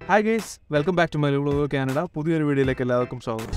Hi guys welcome back to Malayalam Canada പുതിയൊരു വീഡിയോയിലേക്ക് എല്ലാവർക്കും സ്വാഗതം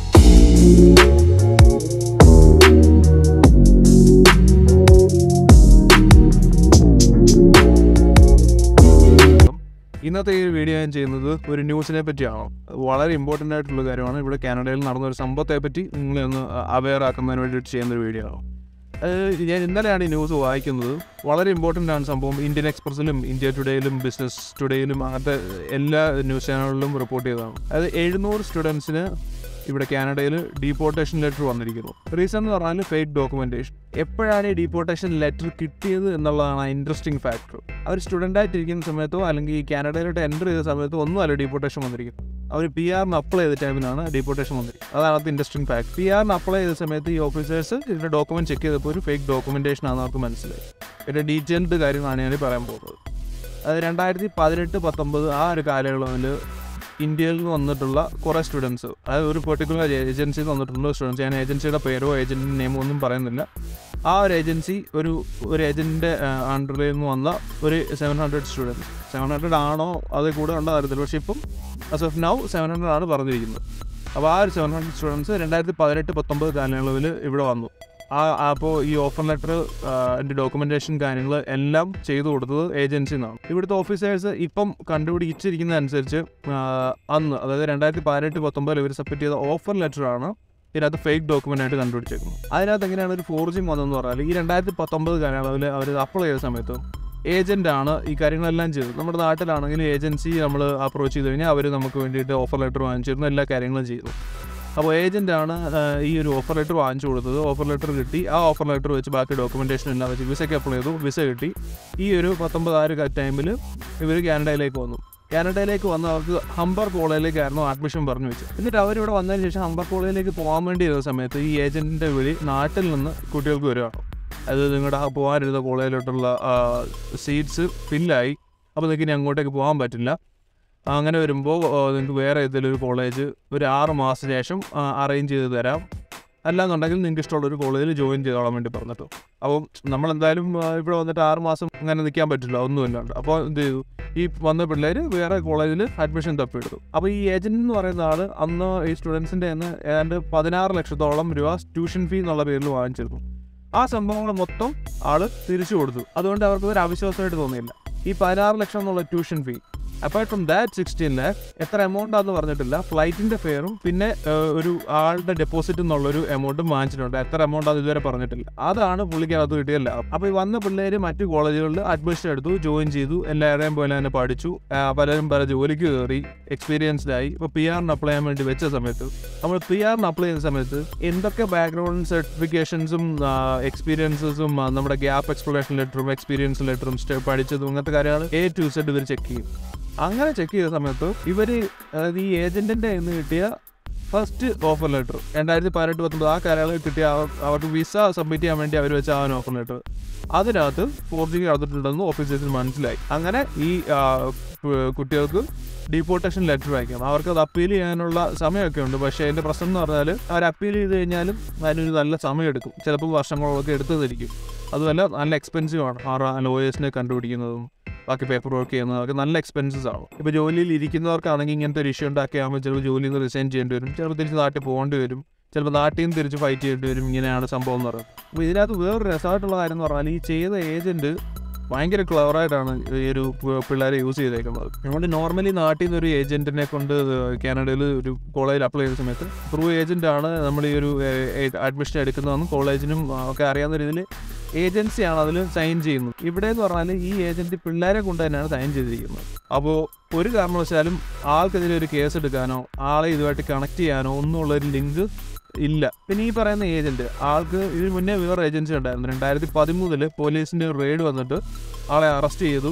ഇന്നത്തെ ഈ വീഡിയോ ഞാൻ ചെയ്യുന്നത് ഒരു ന്യൂസിനെ പറ്റിയാണ് വളരെ ഇമ്പോർട്ടൻ്റ് ആയിട്ടുള്ള കാര്യമാണ് ഇവിടെ കാനഡയിൽ നടന്ന ഒരു സംഭവത്തെ പറ്റി നിങ്ങളെ ഒന്ന് അവെയർ ആക്കുന്നതിന് വേണ്ടിയിട്ട് ചെയ്യുന്ന ഒരു വീഡിയോ ആണ് അത് ഞാൻ ഇന്നലെയാണ് ഈ ന്യൂസ് വായിക്കുന്നത് വളരെ ഇമ്പോർട്ടൻ്റ് ആണ് സംഭവം ഇന്ത്യൻ എക്സ്പ്രസിലും ഇന്ത്യ ടുഡേയിലും ബിസിനസ് ടുഡേയിലും അങ്ങനത്തെ എല്ലാ ന്യൂസ് ചാനലുകളിലും റിപ്പോർട്ട് ചെയ്തതാണ് അതായത് എഴുന്നൂറ് സ്റ്റുഡൻസിന് ഇവിടെ കാനഡയിൽ ഡീപ്പോർട്ടേഷൻ ലെറ്റർ വന്നിരിക്കുന്നു റീസൺ എന്ന് പറഞ്ഞാൽ ഫേക്ക് ഡോക്യുമെൻറ്റേഷൻ എപ്പോഴാണ് ഈ ഡീപ്പോർട്ടേഷൻ ലെറ്റർ കിട്ടിയത് എന്നുള്ളതാണ് ഇൻട്രസ്റ്റിംഗ് ഫാക്ടർ അവർ സ്റ്റുഡൻ്റ് ആയിട്ടിരിക്കുന്ന സമയത്തോ അല്ലെങ്കിൽ ഈ കാനഡയിലോട്ട് എൻ്റർ ചെയ്ത സമയത്തോ ഒന്നുമല്ല ഡീപ്പോർട്ടേഷൻ വന്നിരിക്കും അവർ പി ആറിന് അപ്ലൈ ചെയ്ത ടൈമിലാണ് ഡീപ്പോർട്ടേഷൻ വന്നിരിക്കുന്നത് അതാണ് അത് ഇൻട്രസ്റ്റിംഗ് ഫാക്ട് പി ആറിന് അപ്ലൈ ചെയ്ത സമയത്ത് ഈ ഓഫീസേഴ്സ് ഇതിൻ്റെ ഡോക്യുമെൻറ്റ് ചെക്ക് ചെയ്തപ്പോൾ ഒരു ഫേക്ക് ഡോക്യുമെൻറ്റേഷൻ ആണെന്ന് അവർക്ക് മനസ്സിലായി ഇതിൻ്റെ ഡീറ്റെയിൽഡ് കാര്യമാണ് ഞാൻ പറയാൻ പോകുന്നത് അത് രണ്ടായിരത്തി പതിനെട്ട് പത്തൊമ്പത് ആ ഒരു കാലയളവിൽ ഇന്ത്യയിൽ നിന്ന് വന്നിട്ടുള്ള കുറേ സ്റ്റുഡൻസ് അതായത് ഒരു പെർട്ടിക്കുലർ ഏജൻസിയിൽ വന്നിട്ടുള്ള സ്റ്റുഡൻസ് ഞാൻ ഏജൻസിയുടെ പേരോ ഏജൻറ്റിൻ്റെ നെയിമോ ഒന്നും പറയുന്നില്ല ആ ഒരു ഏജൻസി ഒരു ഒരു ഏജൻറ്റിൻ്റെ അണ്ടറിൽ നിന്ന് വന്ന ഒരു seven hundred students seven hundred ആണോ അത് കൂടെ ഉള്ള കാര്യത്തിൽ പക്ഷേ ഇപ്പം as of now seven hundred ആണ് പറഞ്ഞിരിക്കുന്നത് അപ്പോൾ ആ ഒരു സെവൻ ഹൺഡ്രഡ് സ്റ്റുഡൻസ് രണ്ടായിരത്തി പതിനെട്ട് പത്തൊമ്പത് കാലയളവിൽ ഇവിടെ വന്നു ആ അപ്പോൾ ഈ ഓഫർ ലെറ്റർ എൻ്റെ ഡോക്യുമെൻറ്റേഷൻ കാര്യങ്ങൾ എല്ലാം ചെയ്തു കൊടുത്തത് ഏജൻസി നിന്നാണ് ഇവിടുത്തെ ഓഫീസേഴ്സ് ഇപ്പം കണ്ടുപിടിച്ചിരിക്കുന്ന അനുസരിച്ച് അന്ന് അതായത് രണ്ടായിരത്തി പതിനെട്ട് പത്തൊമ്പതിൽ ഇവർ സബ്മിറ്റ് ചെയ്ത ഓഫർ ലെറ്ററാണ് ഇതിനകത്ത് ഫേക്ക് ഡോക്യുമെൻ്റ് ആയിട്ട് കണ്ടുപിടിച്ചേക്കുന്നത് അതിനകത്ത് എങ്ങനെയാണ് ഒരു ഫോർജിങ് വന്നതെന്ന് പറഞ്ഞാൽ ഈ രണ്ടായിരത്തി പത്തൊമ്പത് കാലയളവിൽ അവർ അപ്ലൈ ചെയ്ത സമയത്ത് ഏജൻ്റാണ് ഈ കാര്യങ്ങളെല്ലാം ചെയ്തത് നമ്മുടെ നാട്ടിലാണെങ്കിൽ ഏജൻസി നമ്മൾ അപ്രോച്ച് ചെയ്ത് കഴിഞ്ഞാൽ അവർ നമുക്ക് വേണ്ടിയിട്ട് ഓഫർ ലെറ്റർ വാങ്ങിച്ചിരുന്നു എല്ലാ കാര്യങ്ങളും ചെയ്തു അപ്പോൾ ഏജൻറ്റാണ് ഈ ഒരു ഓഫർ ലെറ്റർ വാങ്ങിച്ചു കൊടുത്തത് ഓഫർ ലെറ്റർ കിട്ടി ആ ഓഫർ ലെറ്റർ വെച്ച് ബാക്കി ഡോക്യുമെൻറ്റേഷൻ എല്ലാം വെച്ച് വിസയ്ക്ക് അപ്ലൈ ചെയ്തു വിസ കിട്ടി ഈ ഒരു പത്തൊമ്പത് ആ ഒരു ടൈമിൽ ഇവർ കാനഡയിലേക്ക് വന്നു കാനഡയിലേക്ക് വന്ന് അവർക്ക് ഹംബർ കോളേജിലേക്കായിരുന്നു അഡ്മിഷൻ പറഞ്ഞു വെച്ചത് എന്നിട്ട് അവരിവിടെ വന്നതിന് ശേഷം ഹംബർ കോളേജിലേക്ക് പോകാൻ വേണ്ടി ഇരുന്ന സമയത്ത് ഈ ഏജൻറ്റിൻ്റെ വിളി നാട്ടിൽ നിന്ന് കുട്ടികൾക്ക് വരികയാണ് അത് നിങ്ങളുടെ ആ പോകാനിരുന്ന കോളേജിലോട്ടുള്ള സീറ്റ്സ് ഫില്ലായി അപ്പോൾ നിങ്ങൾക്ക് ഇനി അങ്ങോട്ടേക്ക് പോകാൻ പറ്റില്ല അങ്ങനെ വരുമ്പോൾ നിങ്ങൾക്ക് വേറെ ഏതെങ്കിലും ഒരു കോളേജ് ഒരു ആറ് മാസം ശേഷം അറേഞ്ച് ചെയ്ത് തരാം അല്ലാന്നുണ്ടെങ്കിൽ നിങ്ങൾക്ക് ഇഷ്ടമുള്ള ഒരു കോളേജിൽ ജോയിൻ ചെയ്തോളാൻ വേണ്ടി പറഞ്ഞിട്ടു അപ്പം നമ്മളെന്തായാലും ഇവിടെ വന്നിട്ട് ആറ് മാസം അങ്ങനെ നിൽക്കാൻ പറ്റില്ല ഒന്നുമില്ലാണ്ട് അപ്പോൾ എന്ത് ചെയ്തു ഈ വന്ന പിള്ളേർ വേറെ കോളേജിൽ അഡ്മിഷൻ തപ്പിയെടുത്തു അപ്പോൾ ഈ ഏജൻറ് എന്ന് പറയുന്ന ആൾ അന്ന് ഈ സ്റ്റുഡൻസിൻ്റെ നിന്ന് ഏതാണ്ട് പതിനാറ് ലക്ഷത്തോളം രൂപ ട്യൂഷൻ ഫീ എന്നുള്ള പേരിൽ വാങ്ങിച്ചിരുന്നു ആ സംഭവങ്ങൾ മൊത്തം ആൾ തിരിച്ചു കൊടുത്തു അതുകൊണ്ട് അവർക്ക് ഒരു അവിശ്വാസമായിട്ട് തോന്നിയില്ല ഈ പതിനാറ് ലക്ഷം എന്നുള്ള tuition fee apart from that sixteen lakh എത്ര എമൗണ്ട് ആണെന്ന് പറഞ്ഞിട്ടില്ല ഫ്ലൈറ്റിന്റെ ഫെയറും പിന്നെ ഒരു ആളുടെ ഡെപ്പോസിറ്റ് എന്നുള്ളൊരു എമൗണ്ടും വാങ്ങിച്ചിട്ടുണ്ട് എത്ര എമൗണ്ട് അത് ഇതുവരെ പറഞ്ഞിട്ടില്ല അതാണ് പുള്ളിക്കകത്ത് കിട്ടിയ ലാഭം അപ്പോൾ ഈ വന്ന പിള്ളേർ മറ്റു കോളേജുകളിൽ അഡ്മിഷൻ എടുത്തു ജോയിൻ ചെയ്തു എല്ലാവരെയും പോലെ തന്നെ പഠിച്ചു പലരും പല ജോലിക്ക് കയറി എക്സ്പീരിയൻസ്ഡ് ആയി ഇപ്പോൾ പി ആറിന് അപ്ലൈ ചെയ്യാൻ വേണ്ടി വെച്ച സമയത്ത് നമ്മൾ പി ആറിന് അപ്ലൈ ചെയ്യുന്ന സമയത്ത് എന്തൊക്കെ ബാക്ക്ഗ്രൗണ്ട് സർട്ടിഫിക്കേഷൻസും എക്സ്പീരിയൻസസും നമ്മുടെ ഗ്യാപ്പ് എക്സ്പ്ലനേഷൻ ലെറ്ററും എക്സ്പീരിയൻസ് ലെറ്ററും പഠിച്ചതും അങ്ങനത്തെ കാര്യങ്ങൾ എ ടു സെഡ് ഇവർ ചെക്ക് ചെയ്യും അങ്ങനെ ചെക്ക് ചെയ്ത സമയത്ത് ഇവർ അതായത് ഈ ഏജന്റിന്റെ നിന്ന് കിട്ടിയ ഫസ്റ്റ് ഓഫർ ലെറ്റർ രണ്ടായിരത്തി പതിനെട്ട് പത്തൊമ്പത് ആ കാലയളവിൽ കിട്ടിയ അവർക്ക് വിസ സബ്മിറ്റ് ചെയ്യാൻ വേണ്ടി അവർ വെച്ച ആ ഓഫർ ലെറ്റർ അതിനകത്ത് ഫോർജിങ് നടന്നിട്ടുണ്ടെന്ന് ഓഫീസേഴ്സിന് മനസ്സിലായി അങ്ങനെ ഈ കുട്ടികൾക്ക് ഡീപ്പോർട്ടേഷൻ ലെറ്റർ അയക്കാം അവർക്ക് അത് അപ്പീൽ ചെയ്യാനുള്ള സമയമൊക്കെ ഉണ്ട് പക്ഷേ അതിൻ്റെ പ്രശ്നം എന്ന് പറഞ്ഞാൽ അവർ അപ്പീൽ ചെയ്ത് കഴിഞ്ഞാലും അതിനൊരു നല്ല സമയമെടുക്കും ചിലപ്പോൾ വർഷങ്ങളൊക്കെ എടുത്തതായിരിക്കും അതുമല്ല നല്ല എക്സ്പെൻസീവ് ആണ് ആ ലോയേഴ്സിനെ കണ്ടുപിടിക്കുന്നതും ബാക്കി പേപ്പർ വർക്ക് ചെയ്യുന്നതൊക്കെ നല്ല എക്സ്പെൻസസ് ആവും ഇപ്പോൾ ജോലിയിൽ ഇരിക്കുന്നവർക്കാണെങ്കിൽ ഇങ്ങനത്തെ ഒരു ഇഷ്യൂ ഉണ്ടാക്കിയാകുമ്പോൾ ചിലപ്പോൾ ജോലിയിൽ നിന്ന് റിസൈൻ ചെയ്യേണ്ടി വരും ചിലപ്പോൾ തിരിച്ച് നാട്ടിൽ പോകേണ്ടി വരും ചിലപ്പോൾ നാട്ടിൽ നിന്ന് തിരിച്ച് ഫൈറ്റ് ചെയ്യേണ്ടി വരും ഇങ്ങനെയാണ് സംഭവം എന്ന് പറയുന്നത് അപ്പോൾ ഇതിനകത്ത് വേറൊരു രസമായിട്ടുള്ള കാര്യം എന്ന് പറഞ്ഞാൽ ഈ ചെയ്ത ഏജൻറ്റ് ഭയങ്കര ക്ലവറായിട്ടാണ് ഈ ഒരു പിള്ളേരെ യൂസ് ചെയ്തേക്കുന്നത് നമ്മൾ നോർമലി നാട്ടിൽ നിന്ന് ഒരു ഏജന്റിനെ കൊണ്ട് കാനഡയിൽ ഒരു കോളേജിൽ അപ്ലൈ ചെയ്ത സമയത്ത് ത്രൂ ഏജന്റ് ആണ് നമ്മൾ ഈ ഒരു അഡ്മിഷൻ എടുക്കുന്നതെന്നും കോളേജിനും ഒക്കെ അറിയാവുന്ന രീതിയിൽ ഏജൻസിയാണ് അതിൽ സൈൻ ചെയ്യുന്നത് ഇവിടെ എന്ന് പറഞ്ഞാൽ ഈ ഏജന്റ് പിള്ളേരെ കൊണ്ട് തന്നെയാണ് സൈൻ ചെയ്തിരിക്കുന്നത് അപ്പോൾ ഒരു കാരണവശാലും ആൾക്കെതിരെ ഒരു കേസ് എടുക്കാനോ ആളെ ഇതുമായിട്ട് കണക്ട് ചെയ്യാനോ ഒന്നുമുള്ള ഒരു ലിങ്ക് ഇല്ല പിന്നെ ഈ പറയുന്ന ഏജന്റ് ആൾക്ക് ഇതിന് മുന്നേ വേറെ ഏജൻസി ഉണ്ടായിരുന്നു രണ്ടായിരത്തി പതിമൂന്നില് പോലീസിന്റെ റെയ്ഡ് വന്നിട്ട് ആളെ അറസ്റ്റ് ചെയ്തു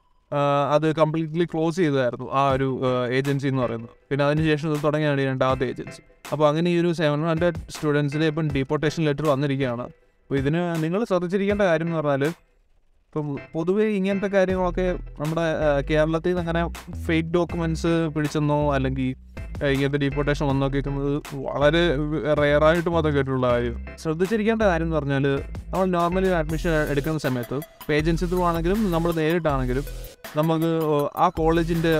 അത് കംപ്ലീറ്റ്ലി ക്ലോസ് ചെയ്തായിരുന്നു ആ ഒരു ഏജൻസി എന്ന് പറയുന്നത് പിന്നെ അതിനുശേഷം ഇത് തുടങ്ങിയാണ് ഈ രണ്ടാമത്തെ ഏജൻസി അപ്പോൾ അങ്ങനെ ഈ ഒരു സെവൻ ഹൺഡ്രഡ് സ്റ്റുഡൻസിന് ഇപ്പം ഡീപ്പോർട്ടേഷൻ ലെറ്റർ വന്നിരിക്കുകയാണ് അപ്പോൾ ഇതിന് നിങ്ങൾ ശ്രദ്ധിച്ചിരിക്കേണ്ട കാര്യം എന്ന് പറഞ്ഞാൽ ഇപ്പം പൊതുവേ ഇങ്ങനത്തെ കാര്യങ്ങളൊക്കെ നമ്മുടെ കേരളത്തിൽ നിന്ന് അങ്ങനെ ഫേക്ക് ഡോക്യുമെൻറ്റ്സ് പിടിച്ചെന്നോ അല്ലെങ്കിൽ ഇങ്ങനത്തെ ഡീപ്പോർട്ടേഷൻ വന്നോ കേൾക്കുന്നത് വളരെ റെയറായിട്ട് മാത്രം കേട്ടിട്ടുള്ള കാര്യം ശ്രദ്ധിച്ചിരിക്കേണ്ട കാര്യം എന്ന് പറഞ്ഞാൽ നമ്മൾ നോർമലി അഡ്മിഷൻ എടുക്കുന്ന സമയത്ത് ഏജൻസി ത്രൂ ആണെങ്കിലും നമ്മൾ നേരിട്ടാണെങ്കിലും നമുക്ക് ആ കോളേജിൻ്റെ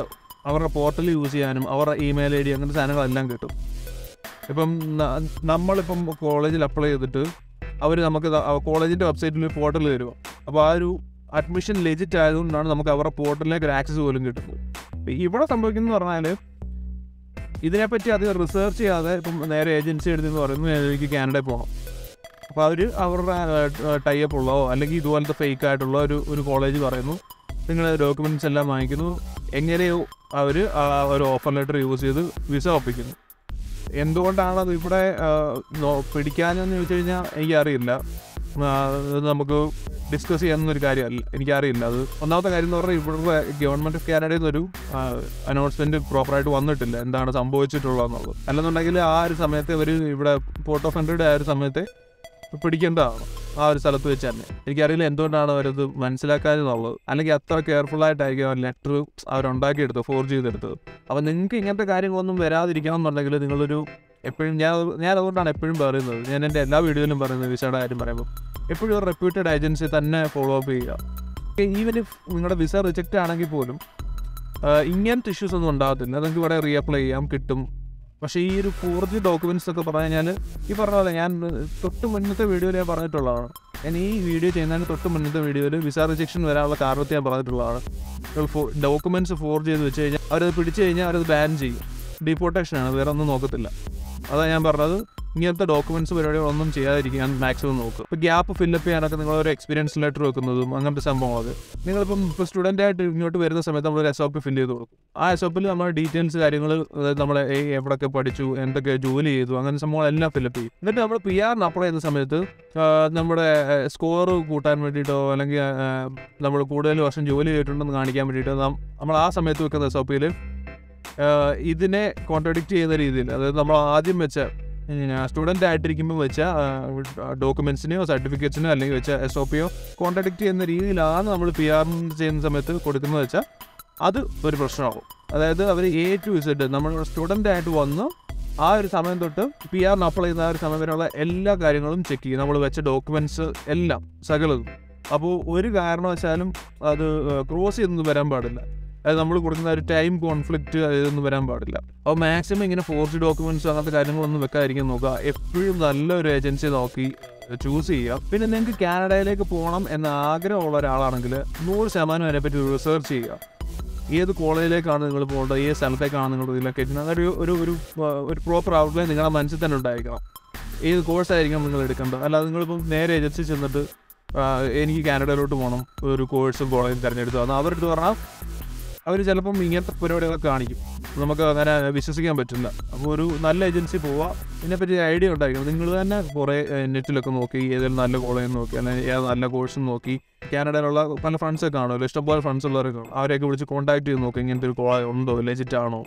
അവരുടെ പോർട്ടൽ യൂസ് ചെയ്യാനും അവരുടെ ഇമെയിൽ ഐ ഡി അങ്ങനത്തെ സാധനങ്ങളെല്ലാം കിട്ടും ഇപ്പം ന- നമ്മളിപ്പം കോളേജിൽ അപ്ലൈ ചെയ്തിട്ട് അവർ നമുക്ക് കോളേജിൻ്റെ വെബ്സൈറ്റിൽ പോർട്ടൽ തരുമോ അപ്പോൾ ആ ഒരു അഡ്മിഷൻ ലെജിറ്റ് ആയതുകൊണ്ടാണ് നമുക്ക് അവരുടെ പോർട്ടലിലേക്ക് ഒരു ആക്സസ് പോലും കിട്ടുന്നത് ഇപ്പം ഇവിടെ സംഭവിക്കുന്നത് പറഞ്ഞാൽ ഇതിനെപ്പറ്റി അധികം റിസർച്ച് ചെയ്യാതെ ഇപ്പം നേരെ ഏജൻസി എടുത്തെന്ന് പറയുന്നു എനിക്ക് കാനഡയിൽ പോകണം അപ്പോൾ അവർ അവരുടെ ടൈപ്പ് ഉള്ളതോ അല്ലെങ്കിൽ ഇതുപോലത്തെ ഫേക്ക് ആയിട്ടുള്ള ഒരു ഒരു കോളേജ് പറയുന്നു നിങ്ങൾ ഡോക്യുമെൻറ്റ്സ് എല്ലാം വാങ്ങിക്കുന്നു എങ്ങനെയോ അവർ ഒരു ഓഫർ ലെറ്റർ യൂസ് ചെയ്ത് വിസ ഒപ്പിക്കുന്നു എന്തുകൊണ്ടാണ് അത് ഇവിടെ ആ, നോ- പിടിക്കാനെന്ന് ചോദിച്ചു കഴിഞ്ഞാൽ എനിക്കറിയില്ല ആ, അത് നമുക്ക് ഡിസ്കസ് ചെയ്യാവുന്നൊരു കാര്യമല്ല എനിക്കറിയില്ല അത് ഒന്നാമത്തെ കാര്യം എന്ന് പറഞ്ഞാൽ ഇവിടെ ഗവൺമെൻറ് ഓഫ് കാനഡയിൽ നിന്നൊരു അനൗൺസ്മെൻറ്റ് പ്രോപ്പറായിട്ട് വന്നിട്ടില്ല എന്താണ് സംഭവിച്ചിട്ടുള്ളതെന്നുള്ളത് അല്ലെന്നുണ്ടെങ്കിൽ ആ ഒരു സമയത്ത് അവർ ഇവിടെ പോർട്ട് ഓഫ് എൻട്രിയുടെ ആ ഒരു സമയത്ത് പിടിക്കേണ്ടതാണ് ആ ഒരു സ്ഥലത്ത് വെച്ച് തന്നെ എനിക്കറിയില്ല എന്തുകൊണ്ടാണ് അവരത് മനസ്സിലാക്കാതെന്നുള്ളത് അല്ലെങ്കിൽ അത്ര കെയർഫുൾ ആയിട്ടായിരിക്കും ആ ലെറ്റർ അവരുണ്ടാക്കിയെടുത്തത് ഫോർ ചെയ്തെടുത്തത് അപ്പോൾ നിങ്ങൾക്ക് ഇങ്ങനത്തെ കാര്യങ്ങളൊന്നും വരാതിരിക്കണം എന്നുണ്ടെങ്കിൽ നിങ്ങളൊരു എപ്പോഴും ഞാൻ ഞാൻ അതുകൊണ്ടാണ് എപ്പോഴും പറയുന്നത് ഞാൻ എൻ്റെ എല്ലാ വീഡിയോയിലും പറയുന്നത് വിസയുടെ കാര്യം പറയുമ്പോൾ എപ്പോഴും ഒരു റെപ്യൂട്ടഡ് ഏജൻസി തന്നെ ഫോളോ അപ്പ് ചെയ്യുക ഈവൻ ഇഫ് നിങ്ങളുടെ വിസ റിജക്റ്റ് ആണെങ്കിൽ പോലും ആ, ഇങ്ങനത്തെ ഇഷ്യൂസ് ഒന്നും ഉണ്ടാകത്തില്ല നിങ്ങൾക്ക് ഇവിടെ റീഅപ്ലൈ ചെയ്യാം കിട്ടും പക്ഷേ ഈ ഒരു ഫോർ ജി ഡോക്യുമെൻറ്റ്സ് ഒക്കെ പറഞ്ഞു കഴിഞ്ഞാൽ ഈ പറഞ്ഞ പോലെ ഞാൻ തൊട്ട് മുന്നത്തെ വീഡിയോയിൽ ഞാൻ പറഞ്ഞിട്ടുള്ളതാണ് ഞാൻ ഈ വീഡിയോ ചെയ്യുന്നതിന് തൊട്ട് മുന്നത്തെ വീഡിയോയിൽ വിസ റിജക്ഷൻ വരാനുള്ള കാരണത്തെ ഞാൻ പറഞ്ഞിട്ടുള്ളതാണ് ഡോക്യുമെൻറ്റ്സ് ഫോർ ചെയ്ത് വെച്ച് കഴിഞ്ഞാൽ അവരത് പിടിച്ചു കഴിഞ്ഞാൽ അവരത് ബാൻ ചെയ്യും ഡിപ്പോർട്ടേഷനാണ് വേറെ ഒന്നും നോക്കത്തില്ല അതാണ് ഞാൻ പറഞ്ഞത് ഇങ്ങനത്തെ ഡോക്യുമെന്റ്സ് പരിപാടികളൊന്നും ചെയ്യാതിരിക്കാൻ മാക്സിമം നോക്കുക ഇപ്പോൾ ഗ്യാപ്പ് ഫില്ലപ്പ് ചെയ്യാനൊക്കെ നിങ്ങൾ ഒരു എക്സ്പീരിയൻസ് ലെറ്റർ വെക്കുന്നതും അങ്ങനത്തെ സംഭവങ്ങളൊക്കെ നിങ്ങളിപ്പം ഇപ്പോൾ സ്റ്റുഡൻ്റ് ആയിട്ട് ഇങ്ങോട്ട് വരുന്ന സമയത്ത് നമ്മൾ ഒരു എസ് ഒ പി ഫില്ല് ചെയ്ത് കൊടുക്കും ആ എസ് ഒ പിയിൽ നമ്മൾ ഡീറ്റെയിൽസ് കാര്യങ്ങൾ അതായത് നമ്മൾ എവിടെയൊക്കെ പഠിച്ചു എന്തൊക്കെ ജോലി ചെയ്തു അങ്ങനെ സംഭവങ്ങളെല്ലാം ഫില്ലപ്പ് ചെയ്യും എന്നിട്ട് നമ്മൾ പി ആറിന് അപ്ലൈ ചെയ്യുന്ന സമയത്ത് ആ, നമ്മുടെ സ്കോർ കൂട്ടാൻ വേണ്ടിയിട്ടോ അല്ലെങ്കിൽ നമ്മൾ കൂടുതൽ വർഷം ജോലി ചെയ്തിട്ടുണ്ടെന്ന് കാണിക്കാൻ വേണ്ടിയിട്ടോ നാം- നമ്മൾ ആ സമയത്ത് വെക്കുന്ന എസ് ഒ പിയിൽ ഇതിനെ കോൺട്രഡിക്റ്റ് ചെയ്യുന്ന രീതിയിൽ അതായത് നമ്മൾ ആദ്യം വെച്ച സ്റ്റുഡൻ്റ് ആയിട്ടിരിക്കുമ്പോൾ വെച്ച ഡോക്യുമെൻസിനെയോ സർട്ടിഫിക്കറ്റ്സിനോ അല്ലെങ്കിൽ വെച്ച എസ് ഒ പിയോ കോൺട്രഡിക്റ്റ് ചെയ്യുന്ന രീതിയിലാണ് നമ്മൾ പി ആർ ചെയ്യുന്ന സമയത്ത് കൊടുക്കുന്നത് വെച്ചാൽ അത് ഒരു പ്രശ്നമാകും അതായത് അവർ എ ടു ഇസഡ് നമ്മൾ സ്റ്റുഡൻ്റ് ആയിട്ട് വന്ന് ആ ഒരു സമയം തൊട്ട് പി ആറിന് അപ്ലൈ ചെയ്യുന്ന ആ ഒരു സമയം വരെയുള്ള എല്ലാ കാര്യങ്ങളും ചെക്ക് ചെയ്യും നമ്മൾ വെച്ച ഡോക്യുമെൻറ്റ്സ് എല്ലാം സകലതും അപ്പോൾ ഒരു കാരണവശാലും അത് ക്രോസ് ചെയ്തൊന്നും വരാൻ പാടില്ല അതായത് നമ്മൾ കൊടുക്കുന്ന ഒരു ടൈം കോൺഫ്ലിക്റ്റ് ഇതൊന്നും വരാൻ പാടില്ല അപ്പോൾ മാക്സിമം ഇങ്ങനെ ഫോർജ് ഡോക്യുമെന്റ്സ് അങ്ങനത്തെ കാര്യങ്ങളൊന്നും വെക്കാതിരിക്കാൻ നോക്കുക എപ്പോഴും നല്ലൊരു ഏജൻസി നോക്കി ചൂസ് ചെയ്യുക പിന്നെ നിങ്ങൾക്ക് കാനഡയിലേക്ക് പോകണം എന്ന ആഗ്രഹമുള്ള ഒരാളാണെങ്കിൽ നൂറ് ശതമാനം അതിനെപ്പറ്റി റിസർച്ച് ചെയ്യുക ഏത് കോളേജിലേക്കാണ് നിങ്ങൾ പോകേണ്ടത് ഏത് സ്ഥലത്തേക്കാണ് നിങ്ങൾ റിലൊക്കേറ്റ് അതൊരു ഒരു ഒരു ആ, ഒരു പ്രോപ്പർ ഔട്ട്ലൈൻ നിങ്ങളുടെ മനസ്സിൽ തന്നെ ഉണ്ടായിരിക്കണം ഏത് കോഴ്സായിരിക്കണം നിങ്ങൾ എടുക്കേണ്ടത് അല്ലാതെ നിങ്ങളിപ്പം നേരെ ഏജൻസി ചെന്നിട്ട് ആ, എനിക്ക് കാനഡയിലോട്ട് പോകണം ഒരു കോഴ്സും കോളേജും തിരഞ്ഞെടുത്തു എന്നാൽ അവരുടെ പറഞ്ഞാൽ അവർ ചിലപ്പം ഇങ്ങനത്തെ പരിപാടികളൊക്കെ കാണിക്കും നമുക്ക് അങ്ങനെ വിശ്വസിക്കാൻ പറ്റില്ല അപ്പോൾ ഒരു നല്ല ഏജൻസി പോവുക ഇതിനെപ്പറ്റി ഐഡിയ ഉണ്ടായിരിക്കണം നിങ്ങൾ തന്നെ കുറേ ഏഹ്, നെറ്റിലൊക്കെ നോക്കി ഏതെങ്കിലും നല്ല കോളേജ് നോക്കി അല്ലെങ്കിൽ ഏത് നല്ല കോഴ്സും നോക്കി കാനഡയിലുള്ള പല ഫ്രണ്ട്സൊക്കെ കാണുമല്ലോ ഇഷ്ടംപോലെ ഫ്രണ്ട്സ് ഉള്ളവരൊക്കെ കാണും. അവരെയൊക്കെ വിളിച്ച് കോൺടാക്ട് ചെയ്ത് നോക്കി ഇങ്ങനത്തെ ഒരു കോളേജ് ഉണ്ടോ ലെജിറ്റ് ആണോ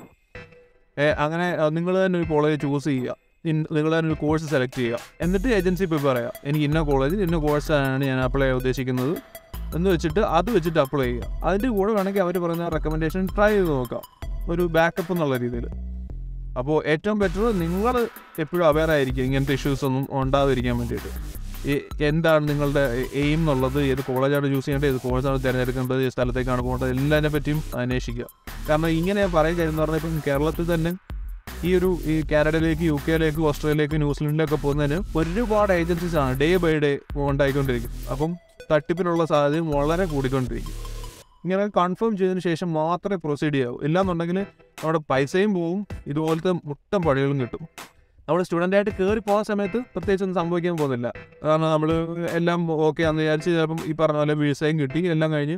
ഏ, അങ്ങനെ നിങ്ങൾ തന്നെ ഒരു കോളേജ് ചൂസ് ചെയ്യുക നിങ്ങൾ തന്നെ ഒരു കോഴ്സ് സെലക്ട് ചെയ്യുക എന്നിട്ട് ഏജൻസി പോയി പറയാം എനിക്ക് ഇന്ന കോളേജിൽ ഇന്ന കോഴ്സാണ് ഞാൻ അപ്ലൈ ചെയ്യാൻ ഉദ്ദേശിക്കുന്നത് എന്ന് വെച്ചിട്ട് അത് വെച്ചിട്ട് അപ്ലൈ ചെയ്യുക അതിൻ്റെ കൂടെ വേണമെങ്കിൽ അവർ പറയുന്ന റെക്കമെൻഡേഷൻ ട്രൈ ചെയ്ത് നോക്കാം ഒരു ബാക്കപ്പ് എന്നുള്ള രീതിയിൽ അപ്പോൾ ഏറ്റവും ബെറ്റർ നിങ്ങൾ എപ്പോഴും അവെയർ ആയിരിക്കും ഇങ്ങനത്തെ ഇഷ്യൂസ് ഒന്നും ഉണ്ടാകാതിരിക്കാൻ വേണ്ടിയിട്ട് ഈ- എന്താണ് നിങ്ങളുടെ എയിം എന്നുള്ളത് ഏത് കോളേജാണ് ചൂസ് ചെയ്യേണ്ടത് ഏത് കോഴ്സാണ് തിരഞ്ഞെടുക്കേണ്ടത് ഏത് സ്ഥലത്തേക്കാണ് പോകേണ്ടത് എല്ലാതിനെ പറ്റിയും അന്വേഷിക്കുക കാരണം ഇങ്ങനെ പറയും കാര്യം എന്ന് പറഞ്ഞാൽ ഇപ്പം കേരളത്തിൽ തന്നെ ഈ ഒരു ഈ കാനഡയിലേക്ക് യു കെയിലേക്ക് ഓസ്ട്രേലിയയിലേക്ക് ന്യൂസിലൻഡിലേക്ക് പോകുന്നതിന് ഒരുപാട് ഏജൻസീസ് ആണ് ഡേ ബൈ ഡേ ഉണ്ടായിക്കൊണ്ടിരിക്കും അപ്പം തട്ടിപ്പിനുള്ള സാധ്യതയും വളരെ കൂടിക്കൊണ്ടിരിക്കും ഇങ്ങനെ കൺഫേം ചെയ്തതിന് ശേഷം മാത്രമേ പ്രൊസീഡ് ചെയ്യാവൂ ഇല്ലാന്നുണ്ടെങ്കിൽ നമ്മുടെ പൈസയും പോവും ഇതുപോലത്തെ മുട്ടം പണികളും കിട്ടും നമ്മൾ സ്റ്റുഡൻ്റ് ആയിട്ട് കയറി പോകുന്ന സമയത്ത് പ്രത്യേകിച്ചൊന്നും സംഭവിക്കാൻ പോകുന്നില്ല കാരണം നമ്മൾ എല്ലാം ഓക്കെ ആണെന്ന് വിചാരിച്ച് ചിലപ്പം ഈ പറഞ്ഞ പോലെ വിസയും കിട്ടി എല്ലാം കഴിഞ്ഞ്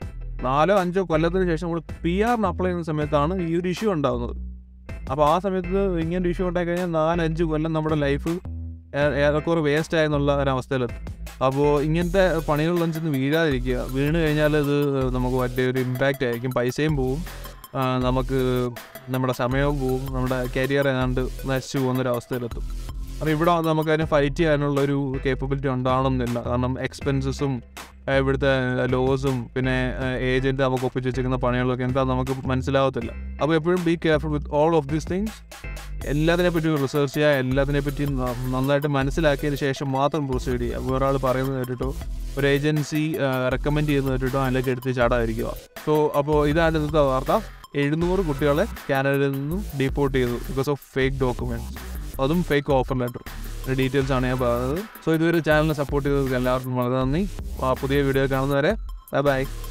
നാലോ അഞ്ചോ കൊല്ലത്തിന് ശേഷം നമ്മൾ പി ആറിന് അപ്ലൈ ചെയ്യുന്ന സമയത്താണ് ഈ ഒരു ഇഷ്യൂ ഉണ്ടാകുന്നത് അപ്പോൾ ആ സമയത്ത് ഇങ്ങനെ ഒരു ഇഷ്യൂ ഉണ്ടായി കഴിഞ്ഞാൽ നാലഞ്ച് കൊല്ലം നമ്മുടെ ലൈഫ് ഏറെക്കുറെ വേസ്റ്റ് ആയെന്നുള്ള ഒരവസ്ഥയിലെത്തും അപ്പോൾ ഇങ്ങനത്തെ പണികളിലൊന്നും ചെന്ന് വീഴാതിരിക്കുക വീണ് കഴിഞ്ഞാൽ ഇത് നമുക്ക് വലിയൊരു ഇമ്പാക്റ്റ് ആയിരിക്കും പൈസയും പോവും ആ, നമുക്ക് നമ്മുടെ സമയവും പോവും നമ്മുടെ കരിയർ ഏതാണ്ട് നശിച്ചു പോകുന്നൊരവസ്ഥയിലെത്തും അപ്പോൾ ഇവിടെ നമുക്ക് അതിനെ ഫൈറ്റ് ചെയ്യാനുള്ള ഒരു കേപ്പബിലിറ്റി ഉണ്ടാവണമെന്നില്ല കാരണം എക്സ്പെൻസസും ഇവിടുത്തെ ലോസും പിന്നെ ഏജൻറ്റ് നമുക്ക് ഒപ്പിച്ച് വെച്ചിരിക്കുന്ന പണികളൊക്കെ എന്താ നമുക്ക് മനസ്സിലാവത്തില്ല അപ്പോൾ എപ്പോഴും be careful with all of these things എല്ലാത്തിനെ പറ്റി റിസർച്ച് ചെയ്യുക എല്ലാത്തിനെ പറ്റി ന- നന്നായിട്ട് മനസ്സിലാക്കിയതിന് ശേഷം മാത്രം പ്രൊസീഡ് ചെയ്യുക വേറെ ആൾ പറയുന്നത് കേട്ടിട്ടോ ഒരു ഏജൻസി റെക്കമെൻഡ് ചെയ്യുന്നത് കേട്ടിട്ടോ അതിലേക്ക് എടുത്ത് ചാടാതിരിക്കുക സോ അപ്പോൾ ഇതാണ് ഇന്നത്തെ വാർത്ത എഴുന്നൂറ് കുട്ടികളെ കാനഡയിൽ നിന്നും ഡീപ്പോർട്ട് ചെയ്തു ബിക്കോസ് ഓഫ് ഫേക്ക് ഡോക്യുമെൻറ്റ്സ് അതും ഫേക്ക് ഓഫർ ലെറ്റർ ഡീറ്റെയിൽസ് ആണ് ഞാൻ പറഞ്ഞത് സോ ഇതുവരെ ചാനലിനെ സപ്പോർട്ട് ചെയ്തവർക്ക് എല്ലാവർക്കും വളരെ നന്ദി ആ പുതിയ വീഡിയോ കാണുന്നവരെ ബൈ ബൈ